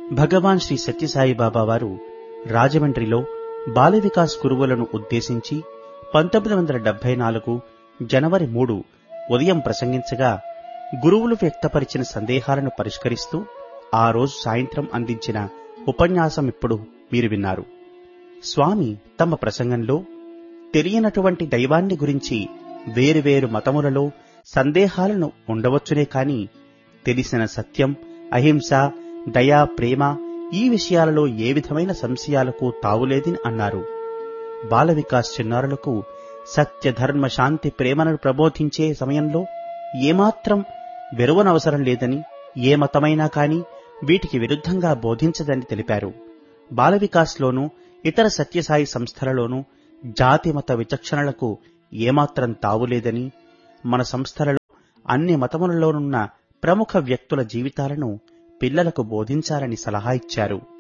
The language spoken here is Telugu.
భగవాన్ శ్రీ సత్యసాయి బాబా వారు రాజమండ్రిలో బాల వికాస్ గురువులను ఉద్దేశించి పంతొమ్మిది వందల డెబ్బై నాలుగు జనవరి మూడు ఉదయం ప్రసంగించగా గురువులు వ్యక్తపరిచిన సందేహాలను పరిష్కరిస్తూ ఆ రోజు సాయంత్రం అందించిన ఉపన్యాసం ఇప్పుడు మీరు విన్నారు స్వామి తమ ప్రసంగంలో తెలియనటువంటి దైవాన్ని గురించి వేరువేరు మతములలో సందేహాలను ఉండవచ్చునే కాని తెలిసిన సత్యం అహింస దయా ప్రేమ ఈ విషయాలలో ఏ విధమైన సంశయాలకు తావులేదని అన్నారు బాల వికాస్ చిన్నారులకు సత్య ధర్మ శాంతి ప్రేమను ప్రబోధించే సమయంలో ఏమాత్రం వెరువనవసరం లేదని ఏ మతమైనా కాని వీటికి విరుద్ధంగా బోధించదని తెలిపారు బాల వికాస్లోనూ ఇతర సత్యసాయి సంస్థలలోనూ జాతి మత విచక్షణలకు ఏమాత్రం తావులేదని మన సంస్థలలో అన్ని మతములలోనున్న ప్రముఖ వ్యక్తుల జీవితాలను పిల్లలకు బోధించాలని సలహా ఇచ్చారు